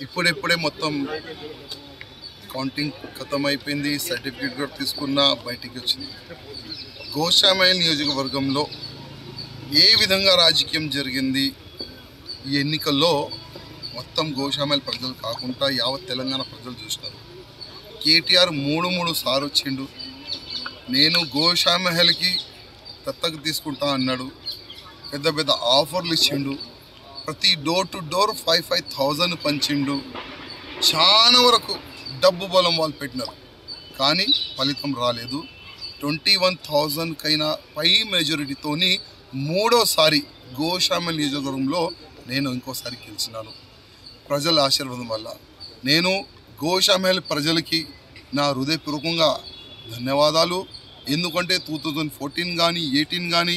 ఇప్పుడెప్పుడే మొత్తం కౌంటింగ్ ఖతం అయిపోయింది సర్టిఫికేట్ కూడా తీసుకున్నా బయటికి వచ్చింది గోషామైల్ నియోజకవర్గంలో ఏ విధంగా రాజకీయం జరిగింది ఈ ఎన్నికల్లో మొత్తం గోషామైల్ ప్రజలు కాకుండా యావత్ తెలంగాణ ప్రజలు చూసినారు కేటీఆర్ మూడు మూడు సార్లు వచ్చిండు నేను గోషామహల్కి దత్తకు తీసుకుంటా అన్నాడు పెద్ద పెద్ద ఆఫర్లు ఇచ్చిండు ప్రతి door to door five five thousand పంచిండు చాలా వరకు డబ్బు బలం వాళ్ళు పెట్టినారు కానీ ఫలితం రాలేదు ట్వంటీ వన్ థౌజండ్కైనా పై మెజారిటీతోని మూడోసారి గోషామల్ నియోజకవర్గంలో నేను ఇంకోసారి గెలిచినాను ప్రజల ఆశీర్వాదం వల్ల నేను గోషామహల్ ప్రజలకి నా హృదయపూర్వకంగా ధన్యవాదాలు ఎందుకంటే టూ థౌజండ్ ఫోర్టీన్ కానీ ఎయిటీన్ కానీ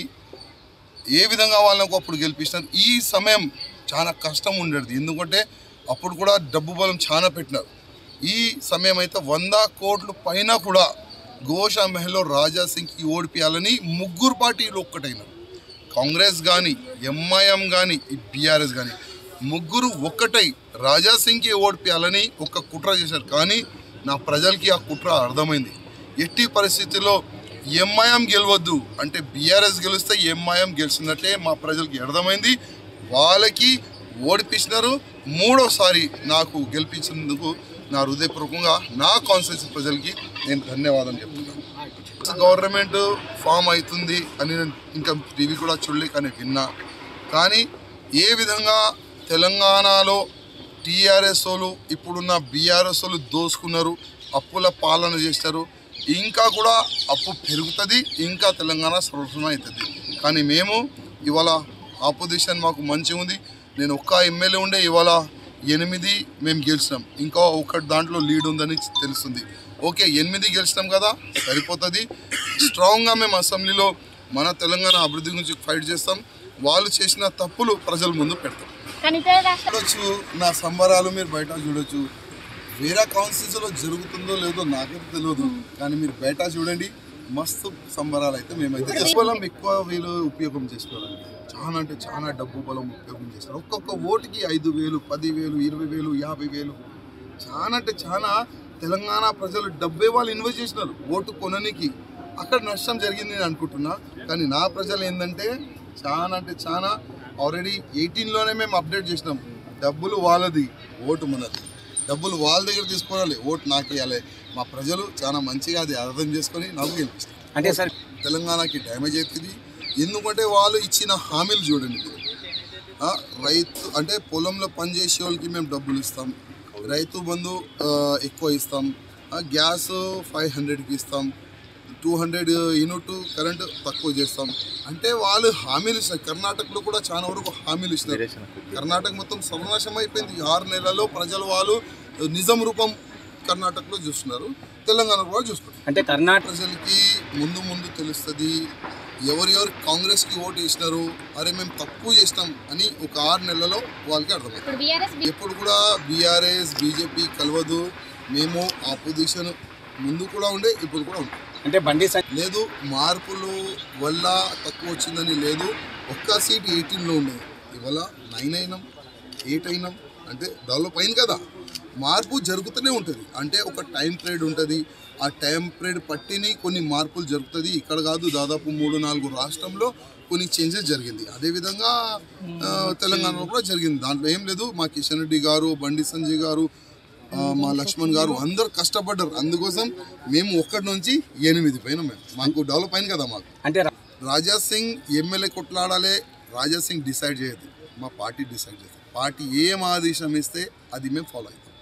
ఏ విధంగా వాళ్ళకు అప్పుడు గెలిపించినారు ఈ సమయం చాలా కష్టం ఉండేది ఎందుకంటే అప్పుడు కూడా డబ్బు బలం చాలా పెట్టినారు ఈ సమయం అయితే వంద కోట్ల పైన కూడా గోషా మహల్లో రాజా సింగ్కి ఓడిపియాలని ముగ్గురు పార్టీలు ఒక్కటైనారు కాంగ్రెస్ కానీ ఎంఐఎం కానీ ఈ బీఆర్ఎస్ కానీ ముగ్గురు ఒక్కటై రాజా సింగ్కి ఓడిపియాలని ఒక కుట్ర చేశారు కానీ నా ప్రజలకి ఆ కుట్ర అర్థమైంది ఎట్టి పరిస్థితుల్లో ఎంఐఎం గెలవద్దు అంటే బీఆర్ఎస్ గెలిస్తే ఎంఐఎం గెలిచినట్టే మా ప్రజలకి అర్థమైంది వాళ్ళకి ఓడిపించినారు మూడోసారి నాకు గెలిపించినందుకు నా హృదయపూర్వకంగా నా కాన్స్టిట్యూన్సీ ప్రజలకి నేను ధన్యవాదాలు చెప్తున్నాను గవర్నమెంట్ ఫామ్ అవుతుంది అని నేను ఇంకా టీవీ కూడా చూడలే కానీ విన్నా కానీ ఏ విధంగా తెలంగాణలో టీఆర్ఎస్ వాళ్ళు ఇప్పుడున్న బీఆర్ఎస్ వాళ్ళు దోసుకున్నారు అప్పుల పాలన చేస్తారు ఇంకా కూడా అప్పు పెరుగుతుంది ఇంకా తెలంగాణ సర్వస్వం అవుతుంది కానీ మేము ఇవాళ ఆపోజిషన్ మాకు మంచిగా ఉంది నేను ఒక్క ఎమ్మెల్యే ఉండే ఇవాళ ఎనిమిది మేము గెలిచినాం ఇంకా ఒకటి దాంట్లో లీడ్ ఉందని తెలుస్తుంది ఓకే ఎనిమిది గెలిచినాం కదా సరిపోతుంది స్ట్రాంగ్గా మేము అసెంబ్లీలో మన తెలంగాణ అభివృద్ధి గురించి ఫైట్ చేస్తాం వాళ్ళు చేసిన తప్పులు ప్రజల ముందు పెడతాం కానీ ఇతర రాష్ట్ర చూడొచ్చు నా సంబరాలు మీరు బయట చూడొచ్చు వేరే కాన్స్టిట్యూన్సీలో జరుగుతుందో లేదో నాకైతే తెలియదు కానీ మీరు బయట చూడండి మస్తు సంబరాలు అయితే మేమైతే డబ్బు బలం ఎక్కువ వీళ్ళు ఉపయోగం చేసుకోవాలండి చాలా అంటే చాలా డబ్బు బలం ఉపయోగం చేస్తారు ఒక్కొక్క ఓటుకి ఐదు వేలు పది వేలు ఇరవై వేలు యాభై వేలు చాలా అంటే చాలా తెలంగాణ ప్రజలు డబ్బే వాళ్ళు ఇన్వెస్ట్ చేసినారు ఓటు కొననికి అక్కడ నష్టం జరిగింది నేను అనుకుంటున్నా కానీ నా ప్రజలు ఏంటంటే చాలా అంటే చాలా ఆల్రెడీ ఎయిటీన్లోనే మేము అప్డేట్ చేసినాం డబ్బులు వాళ్ళది ఓటు మనది డబ్బులు వాళ్ళ దగ్గర తీసుకోవాలి ఓటు నాకు ఇవ్వాలి మా ప్రజలు చాలా మంచిగా అది అర్థం చేసుకొని నాకు గెలిపిస్తారు అంటే సార్ తెలంగాణకి డ్యామేజ్ అవుతుంది ఎందుకంటే వాళ్ళు ఇచ్చిన హామీలు చూడండి మీరు ఆ, రైతు అంటే పొలంలో పనిచేసే వాళ్ళకి మేము డబ్బులు ఇస్తాం రైతు బంధు ఆ, ఎక్కువ ఇస్తాం ఆ, గ్యాస్ ఫైవ్ హండ్రెడ్కి ఇస్తాం టూ హండ్రెడ్ యూనిట్ కరెంట్ తక్కువ చేస్తాం అంటే వాళ్ళు హామీలు ఇస్తారు కర్ణాటకలో కూడా చాలా వరకు హామీలు ఇస్తున్నారు కర్ణాటక మొత్తం సర్వనాశం అయిపోయింది ఈ ఆరు నెలల్లో ప్రజలు వాళ్ళు నిజం రూపం కర్ణాటకలో చూస్తున్నారు తెలంగాణ కూడా చూస్తున్నారు అంటే కర్ణాటక ప్రజలకి ముందు ముందు తెలుస్తుంది ఎవరెవరు కాంగ్రెస్కి ఓటు వేసినారు అరే మేము తప్పు చేసినాం అని ఒక ఆరు నెలలలో వాళ్ళకి అర్థమవుతుంది ఇప్పుడు బీఆర్ఎస్ ఎప్పుడు కూడా బీఆర్ఎస్ బీజేపీ కలవదు మేము ఆపోజిషన్ ముందు కూడా ఉండే ఇప్పుడు కూడా ఉంది అంటే బండి సంజయ్ లేదు మార్పులు వల్ల తక్కువ వచ్చిందని లేదు ఒక్క సీట్ ఎయిటీన్లో ఉండేది ఇవాళ నైన్ అయినాం ఎయిట్ అయినాం అంటే డెవలప్ అయింది కదా మార్పు జరుగుతూనే ఉంటుంది అంటే ఒక టైం పీరియడ్ ఉంటుంది ఆ టైం పీరియడ్ పట్టిని కొన్ని మార్పులు జరుగుతుంది ఇక్కడ కాదు దాదాపు మూడు నాలుగు రాష్ట్రంలో కొన్ని చేంజెస్ జరిగింది అదేవిధంగా ఆ, తెలంగాణలో కూడా జరిగింది దాంట్లో ఏం లేదు మా కిషన్ రెడ్డి గారు బండి సంజయ్ గారు ఆ, మా లక్ష్మణ్ గారు అందరు కష్టపడ్డారు అందుకోసం మేము ఒక్కటి నుంచి ఎనిమిది పైన మేము మాకు డెవలప్ అయింది కదా మాకు అంటే రా- రాజా సింగ్ ఎమ్మెల్యే కొట్లాడాలి రాజా సింగ్ డిసైడ్ చేయదు మా పార్టీ డిసైడ్ చేస్తుంది పార్టీ ఏం ఆదేశం ఇస్తే అది మేము ఫాలో అవుతాం